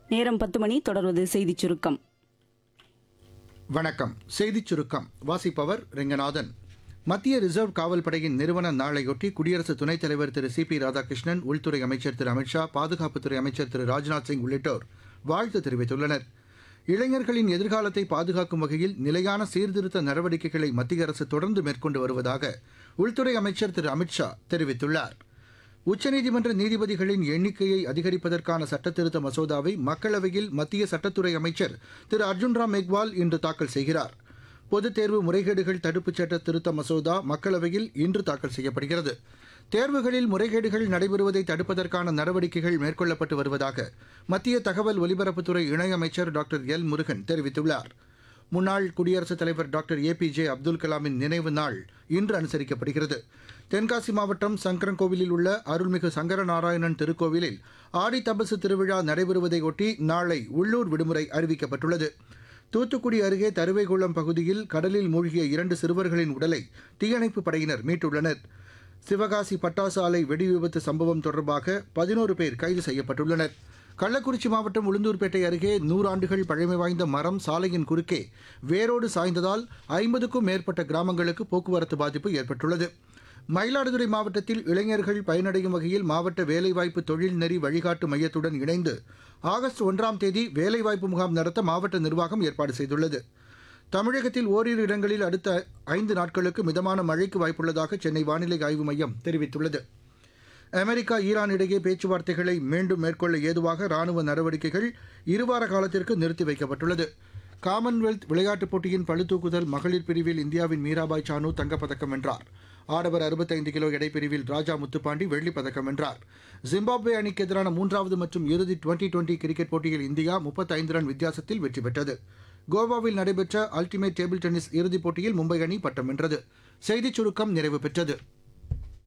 நேரம் பத்து மணி தொடர்வது செய்திச் சுருக்கம் வணக்கம் செய்திச் சுருக்கம் வாசிப்பவர் ரெங்கநாதன் மத்திய ரிசர்வ் காவல் படையின் நிறுவன நாளையொட்டி குடியரசு துணைத் தலைவர் திரு சி பி ராதாகிருஷ்ணன் உள்துறை அமைச்சர் திரு அமித்ஷா பாதுகாப்புத்துறை அமைச்சர் திரு ராஜ்நாத் சிங் உள்ளிட்டோர் வாழ்த்து தெரிவித்துள்ளனர் இளைஞர்களின் எதிர்காலத்தை பாதுகாக்கும் வகையில் நிலையான சீர்திருத்த நடவடிக்கைகளை மத்திய அரசு தொடர்ந்து மேற்கொண்டு வருவதாக உள்துறை அமைச்சர் திரு அமித்ஷா தெரிவித்துள்ளார் உச்சநீதிமன்ற நீதிபதிகளின் எண்ணிக்கையை அதிகரிப்பதற்கான சட்டத்திருத்த மசோதாவை மக்களவையில் மத்திய சட்டத்துறை அமைச்சர் திரு அர்ஜுன் ராம் மெக்வால் இன்று தாக்கல் செய்கிறார் பொதுத் தேர்வு முறைகேடுகள் தடுப்புச் சட்ட திருத்த மசோதா மக்களவையில் இன்று தாக்கல் செய்யப்படுகிறது தேர்வுகளில் முறைகேடுகள் நடைபெறுவதை தடுப்பதற்கான நடவடிக்கைகள் மேற்கொள்ளப்பட்டு வருவதாக மத்திய தகவல் ஒலிபரப்புத்துறை இணையமைச்சர் டாக்டர் எல் முருகன் தெரிவித்துள்ளார் முன்னாள் குடியரசுத் தலைவர் doctor A P J Abdul கலாமின் நினைவு நாள் இன்று அனுசரிக்கப்படுகிறது தென்காசி மாவட்டம் சங்கரன்கோவிலில் உள்ள அருள்மிகு சங்கரநாராயணன் திருக்கோவிலில் ஆடி தபசு திருவிழா நடைபெறுவதையொட்டி நாளை உள்ளூர் விடுமுறை அறிவிக்கப்பட்டுள்ளது தூத்துக்குடி அருகே தருவைகுளம் பகுதியில் கடலில் மூழ்கிய இரண்டு சிறுவர்களின் உடலை தீயணைப்புப் படையினர் மீட்டுள்ளனர் சிவகாசி பட்டாசு ஆலை வெடி விபத்து சம்பவம் தொடர்பாக பதினோரு பேர் கைது செய்யப்பட்டுள்ளனர் கள்ளக்குறிச்சி மாவட்டம் உளுந்தூர்பேட்டை அருகே நூறாண்டுகள் பழமை வாய்ந்த மரம் சாலையின் குறுக்கே வேரோடு சாய்ந்ததால் ஐம்பதுக்கும் மேற்பட்ட கிராமங்களுக்கு போக்குவரத்து பாதிப்பு ஏற்பட்டுள்ளது மயிலாடுதுறை மாவட்டத்தில் இளைஞர்கள் பயனடையும் வகையில் மாவட்ட வேலைவாய்ப்பு தொழில் நெறி வழிகாட்டு மையத்துடன் இணைந்து ஆகஸ்ட் ஒன்றாம் தேதி வேலைவாய்ப்பு முகாம் நடத்த மாவட்ட நிர்வாகம் ஏற்பாடு செய்துள்ளது தமிழகத்தில் ஓரிரு இடங்களில் அடுத்த ஐந்து நாட்களுக்கு மிதமான மழைக்கு வாய்ப்புள்ளதாக சென்னை வானிலை ஆய்வு மையம் தெரிவித்துள்ளது அமெரிக்கா ஈரான் இடையே பேச்சுவார்த்தைகளை மீண்டும் மேற்கொள்ள ஏதுவாக ராணுவ நடவடிக்கைகள் இருவார காலத்திற்கு நிறுத்தி வைக்கப்பட்டுள்ளது காமன்வெல்த் விளையாட்டுப் போட்டியின் பளுதூக்குதல் மகளிர் பிரிவில் இந்தியாவின் மீராபாய் சானு தங்கப்பதக்கம் வென்றார் ஆடவர் 65 கிலோ எடைப்பிரிவில் ராஜா முத்துப்பாண்டி வெள்ளிப் பதக்கம் வென்றார் ஜிம்பாப்வே அணிக்கு எதிரான மூன்றாவது மற்றும் இறுதி டுவெண்டி டுவெண்டி கிரிக்கெட் போட்டியில் இந்தியா 35 ரன் வித்தியாசத்தில் வெற்றி பெற்றது கோவாவில் நடைபெற்ற அல்டிமேட் டேபிள் டென்னிஸ் இறுதிப் போட்டியில் மும்பை அணி பட்டம் வென்றது செய்திச் சுருக்கம் நிறைவு பெற்றது